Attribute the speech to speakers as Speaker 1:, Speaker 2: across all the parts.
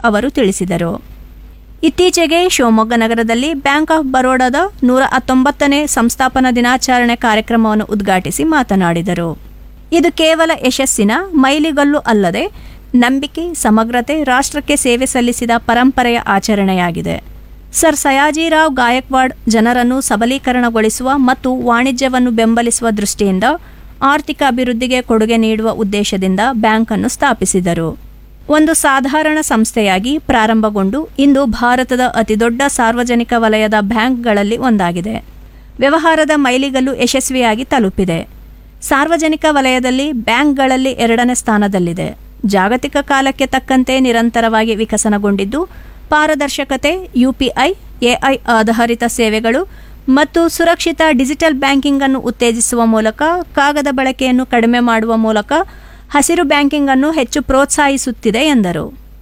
Speaker 1: ಅವರು ತಿಳಿಸಿದರು ಇತ್ತೀಚೆಗೆ ಶಿವಮೊಗ್ಗ ನಗರದಲ್ಲಿ ಬ್ಯಾಂಕ್ ಆಫ್ ಬರೋಡಾದ ನೂರ ಹತ್ತೊಂಬತ್ತನೇ ಸಂಸ್ಥಾಪನಾ ದಿನಾಚರಣೆ ಕಾರ್ಯಕ್ರಮವನ್ನು ಉದ್ಘಾಟಿಸಿ ಮಾತನಾಡಿದರು ಇದು ಕೇವಲ ಯಶಸ್ಸಿನ ಮೈಲಿಗಲ್ಲು ಅಲ್ಲದೆ ನಂಬಿಕೆ ಸಮಗ್ರತೆ ರಾಷ್ಟ್ರಕ್ಕೆ ಸೇವೆ ಸಲ್ಲಿಸಿದ ಪರಂಪರೆಯ ಆಚರಣೆಯಾಗಿದೆ ಸರ್ ಸಯಾಜಿರಾವ್ ಗಾಯಕ್ವಾಡ್ ಜನರನ್ನು ಸಬಲೀಕರಣಗೊಳಿಸುವ ಮತ್ತು ವಾಣಿಜ್ಯವನ್ನು ಬೆಂಬಲಿಸುವ ದೃಷ್ಟಿಯಿಂದ ಆರ್ಥಿಕ ಅಭಿವೃದ್ಧಿಗೆ ಕೊಡುಗೆ ನೀಡುವ ಉದ್ದೇಶದಿಂದ ಬ್ಯಾಂಕನ್ನು ಸ್ಥಾಪಿಸಿದರು ಒಂದು ಸಾಧಾರಣ ಸಂಸ್ಥೆಯಾಗಿ ಪ್ರಾರಂಭಗೊಂಡು ಇಂದು ಭಾರತದ ಅತಿದೊಡ್ಡ ಸಾರ್ವಜನಿಕ ವಲಯದ ಬ್ಯಾಂಕ್ಗಳಲ್ಲಿ ಒಂದಾಗಿದೆ ವ್ಯವಹಾರದ ಮೈಲಿಗಲ್ಲು ಯಶಸ್ವಿಯಾಗಿ ತಲುಪಿದೆ ಸಾರ್ವಜನಿಕ ವಲಯದಲ್ಲಿ ಬ್ಯಾಂಕ್ಗಳಲ್ಲಿ ಎರಡನೇ ಸ್ಥಾನದಲ್ಲಿದೆ ಜಾಗತಿಕ ಕಾಲಕ್ಕೆ ತಕ್ಕಂತೆ ನಿರಂತರವಾಗಿ ವಿಕಸನಗೊಂಡಿದ್ದು ಪಾರದರ್ಶಕತೆ ಯುಪಿಐ ಎಐ ಆಧಾರಿತ ಸೇವೆಗಳು ಮತ್ತು ಸುರಕ್ಷಿತ ಡಿಜಿಟಲ್ ಬ್ಯಾಂಕಿಂಗ್ ಅನ್ನು ಉತ್ತೇಜಿಸುವ ಮೂಲಕ ಕಾಗದ ಬಳಕೆಯನ್ನು ಕಡಿಮೆ ಮಾಡುವ ಮೂಲಕ ಹಸಿರು ಬ್ಯಾಂಕಿಂಗ್ ಅನ್ನು ಹೆಚ್ಚು ಪ್ರೋತ್ಸಾಹಿಸುತ್ತಿದೆ ಎಂದರು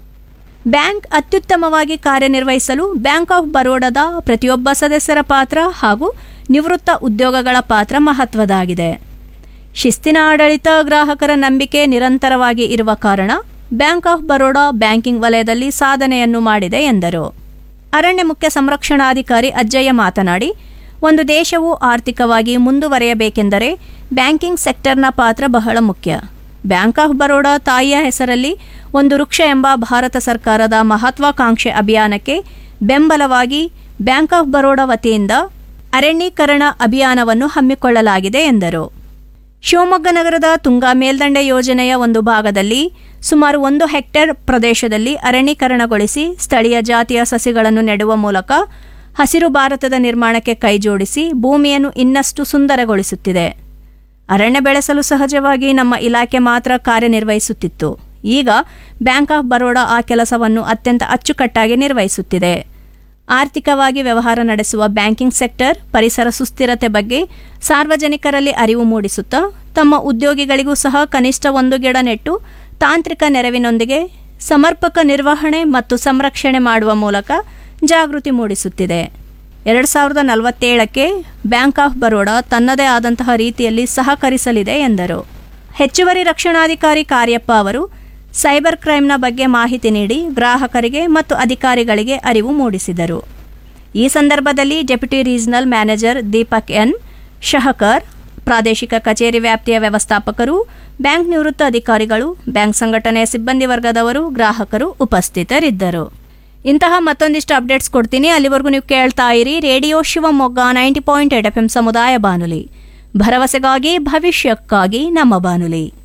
Speaker 1: ಬ್ಯಾಂಕ್ ಅತ್ಯುತ್ತಮವಾಗಿ ಕಾರ್ಯನಿರ್ವಹಿಸಲು ಬ್ಯಾಂಕ್ ಆಫ್ ಬರೋಡಾದ ಪ್ರತಿಯೊಬ್ಬ ಸದಸ್ಯರ ಪಾತ್ರ ಹಾಗೂ ನಿವೃತ್ತ ಉದ್ಯೋಗಗಳ ಪಾತ್ರ ಮಹತ್ವದಾಗಿದೆ ಶಿಸ್ತಿನ ಆಡಳಿತ ಗ್ರಾಹಕರ ನಂಬಿಕೆ ನಿರಂತರವಾಗಿ ಇರುವ ಕಾರಣ ಬ್ಯಾಂಕ್ ಆಫ್ ಬರೋಡಾ ಬ್ಯಾಂಕಿಂಗ್ ವಲಯದಲ್ಲಿ ಸಾಧನೆಯನ್ನು ಮಾಡಿದೆ ಎಂದರು ಅರಣ್ಯ ಮುಖ್ಯ ಸಂರಕ್ಷಣಾಧಿಕಾರಿ ಅಜ್ಜಯ್ಯ ಮಾತನಾಡಿ ಒಂದು ದೇಶವು ಆರ್ಥಿಕವಾಗಿ ಮುಂದುವರೆಯಬೇಕೆಂದರೆ ಬ್ಯಾಂಕಿಂಗ್ ಸೆಕ್ಟರ್ನ ಪಾತ್ರ ಬಹಳ ಮುಖ್ಯ ಬ್ಯಾಂಕ್ ಆಫ್ ಬರೋಡಾ ತಾಯಿಯ ಹೆಸರಲ್ಲಿ ಒಂದು ವೃಕ್ಷ ಎಂಬ ಭಾರತ ಸರ್ಕಾರದ ಮಹತ್ವಾಕಾಂಕ್ಷೆ ಅಭಿಯಾನಕ್ಕೆ ಬೆಂಬಲವಾಗಿ ಬ್ಯಾಂಕ್ ಆಫ್ ಬರೋಡಾ ವತಿಯಿಂದ ಅರಣ್ಯೀಕರಣ ಅಭಿಯಾನವನ್ನು ಹಮ್ಮಿಕೊಳ್ಳಲಾಗಿದೆ ಎಂದರು ಶಿವಮೊಗ್ಗ ನಗರದ ತುಂಗಾ ಮೇಲ್ದಂಡೆ ಯೋಜನೆಯ ಒಂದು ಭಾಗದಲ್ಲಿ ಸುಮಾರು ಒಂದು ಹೆಕ್ಟೇರ್ ಪ್ರದೇಶದಲ್ಲಿ ಅರಣ್ಯೀಕರಣಗೊಳಿಸಿ ಸ್ಥಳೀಯ ಜಾತಿಯ ಸಸಿಗಳನ್ನು ನೆಡುವ ಮೂಲಕ ಹಸಿರು ಭಾರತದ ನಿರ್ಮಾಣಕ್ಕೆ ಕೈಜೋಡಿಸಿ ಭೂಮಿಯನ್ನು ಇನ್ನಷ್ಟು ಸುಂದರಗೊಳಿಸುತ್ತಿದೆ ಅರಣ್ಯ ಬೆಳೆಸಲು ಸಹಜವಾಗಿ ನಮ್ಮ ಇಲಾಖೆ ಮಾತ್ರ ಕಾರ್ಯನಿರ್ವಹಿಸುತ್ತಿತ್ತು ಈಗ ಬ್ಯಾಂಕ್ ಆಫ್ ಬರೋಡಾ ಆ ಕೆಲಸವನ್ನು ಅತ್ಯಂತ ಅಚ್ಚುಕಟ್ಟಾಗಿ ನಿರ್ವಹಿಸುತ್ತಿದೆ ಆರ್ಥಿಕವಾಗಿ ವ್ಯವಹಾರ ನಡೆಸುವ ಬ್ಯಾಂಕಿಂಗ್ ಸೆಕ್ಟರ್ ಪರಿಸರ ಸುಸ್ಥಿರತೆ ಬಗ್ಗೆ ಸಾರ್ವಜನಿಕರಲ್ಲಿ ಅರಿವು ಮೂಡಿಸುತ್ತಾ ತಮ್ಮ ಉದ್ಯೋಗಿಗಳಿಗೂ ಸಹ ಕನಿಷ್ಠ ಒಂದು ಗಿಡ ನೆಟ್ಟು ತಾಂತ್ರಿಕ ನೆರವಿನೊಂದಿಗೆ ಸಮರ್ಪಕ ನಿರ್ವಹಣೆ ಮತ್ತು ಸಂರಕ್ಷಣೆ ಮಾಡುವ ಮೂಲಕ ಜಾಗೃತಿ ಮೂಡಿಸುತ್ತಿದೆ ಎರಡು ಸಾವಿರದ ನಲವತ್ತೇಳಕ್ಕೆ ಬ್ಯಾಂಕ್ ಆಫ್ ಬರೋಡಾ ತನ್ನದೇ ಆದಂತಹ ರೀತಿಯಲ್ಲಿ ಸಹಕರಿಸಲಿದೆ ಎಂದರು ಹೆಚ್ಚುವರಿ ರಕ್ಷಣಾಧಿಕಾರಿ ಕಾರ್ಯಪ್ಪ ಅವರು ಸೈಬರ್ ಕ್ರೈಮ್ನ ಬಗ್ಗೆ ಮಾಹಿತಿ ನೀಡಿ ಗ್ರಾಹಕರಿಗೆ ಮತ್ತು ಅಧಿಕಾರಿಗಳಿಗೆ ಅರಿವು ಮೂಡಿಸಿದರು ಈ ಸಂದರ್ಭದಲ್ಲಿ deputy regional manager Deepak N Shahakar ಪ್ರಾದೇಶಿಕ ಕಚೇರಿ ವ್ಯಾಪ್ತಿಯ ವ್ಯವಸ್ಥಾಪಕರು ಬ್ಯಾಂಕ್ ನಿವೃತ್ತ ಅಧಿಕಾರಿಗಳು ಬ್ಯಾಂಕ್ ಸಂಘಟನೆಯ ಸಿಬ್ಬಂದಿ ವರ್ಗದವರು ಗ್ರಾಹಕರು ಉಪಸ್ಥಿತರಿದ್ದರು ಇಂತಹ ಮತ್ತೊಂದಿಷ್ಟು ಅಪ್ಡೇಟ್ಸ್ ಕೊಡ್ತೀನಿ ಅಲ್ಲಿವರೆಗೂ ನೀವು ಕೇಳ್ತಾ ಇರಿ radio Shivamogga ninety point eight F M ಸಮುದಾಯ ಬಾನುಲಿ ಭರವಸೆಗಾಗಿ ಭವಿಷ್ಯಕ್ಕಾಗಿ ನಮ್ಮ ಬಾನುಲಿ